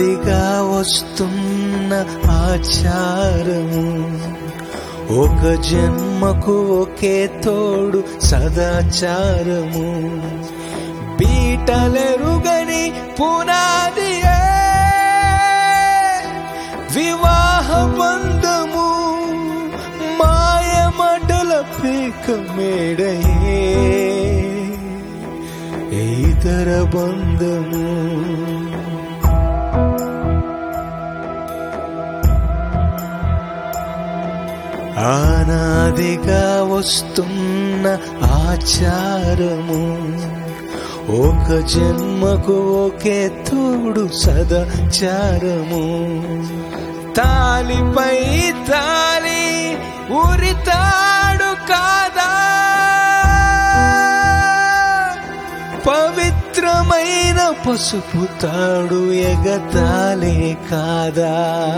అనాదిగా వస్తున్న ఆచారము ఒక జన్మకు ఒకే తోడు సదాచారము బీటలెరుగని పునాది వివాహ బంధము మాయమటల పేక మేడయే ఇతర బంధము ఆనాదిగా వస్తున్న ఆచారము ఒక జన్మకు ఒకే తోడు సదాచారము తాలిపై తాలి ఉరితాడు కాదా పవిత్రమైన పసుపు తాడు ఎగతాలే కాదా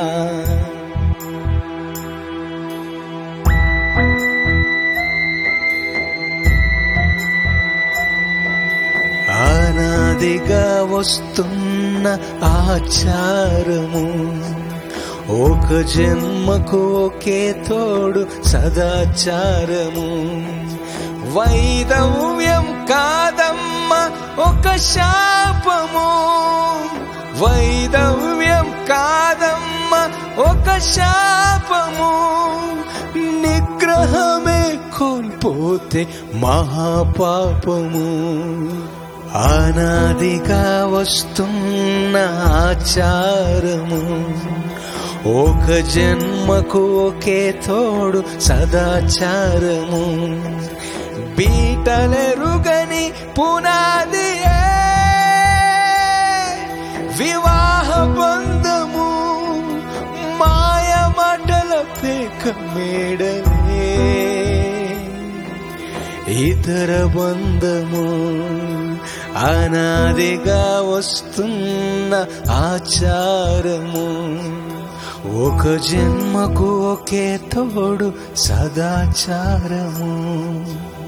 ఆనాదిగా వస్తున్న ఆచారము ఒక జన్మకు ఒకే తోడు సదాచారము వైదవ్యం కాదమ్మ ఒక శాపము వైదవ్యం కాదమ్మ ఒక శాపము నిగ్రహమే కోల్పోతే మహాపాపము అనాదిగా వస్తున్న ఆచారము ఒక జన్మకు ఒకే తోడు సదాచారము బీటలెరుగని పునాది వివాహ బంధము మాయమటల పేక మేడలే ఇతర బంధము అనాదిగా వస్తున్న ఆచారము ఒక జన్మకు ఒకే తోడు సదాచారము